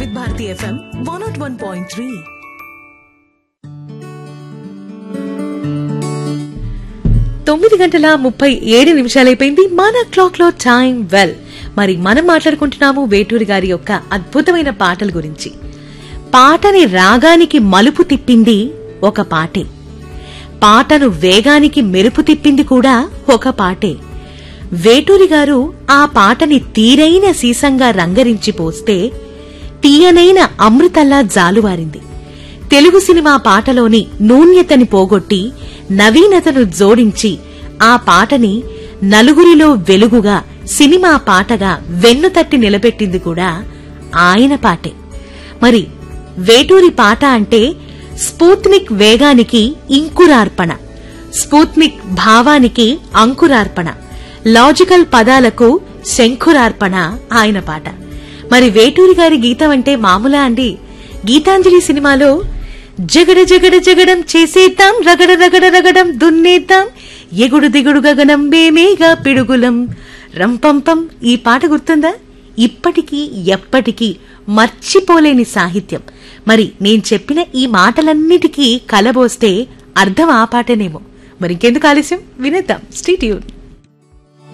వివిధ Bharati FM one nought one point three తొమ్మిది గంటల ముప్పై ఏడు నిమిషాలైపోయింది మన క్లాక్ లో టైం వెల్ మరి మనం మాట్లాడుకుంటున్నాము వేటూరి గారి యొక్క అద్భుతమైన పాటల గురించి పాటని రాగానికి మలుపు తిప్పింది ఒక పాటే పాటను వేగానికి మెరుపు తిప్పింది కూడా ఒక పాటే వేటూరి గారు ఆ పాటని తీరైన సీసంగా రంగరించి పోస్తే తీయనైన అమృతల్లా జాలువారింది తెలుగు సినిమా పాటలోని నూన్యతని పోగొట్టి నవీనతను జోడించి ఆ పాటని నలుగురిలో వెలుగుగా సినిమా పాటగా వెన్నుతట్టి నిలబెట్టింది కూడా ఆయన పాటే మరి వేటూరి పాట అంటే స్పూత్నిక్ వేగానికి ఇంకురార్పణ స్పూత్నిక్ భావానికి అంకురార్పణ లాజికల్ పదాలకు శంకురార్పణ ఆయన పాట మరి వేటూరి గారి గీతం అంటే మామూలా అండి గీతాంజలి సినిమాలో జగడ జగడ జగడం చేసేద్దాం రగడ రగడ రగడం దున్నేద్దాం ఎగుడు దిగుడు గగనం మేమేగా పిడుగులం రంపంపం ఈ పాట గుర్తుందా ఇప్పటికీ ఎప్పటికీ మర్చిపోలేని సాహిత్యం మరి నేను చెప్పిన ఈ మాటలన్నిటికీ కలబోస్తే అర్థం ఆ పాటనేమో మరింకెందుకు ఆలస్యం వినేద్దాం స్టీట్యూన్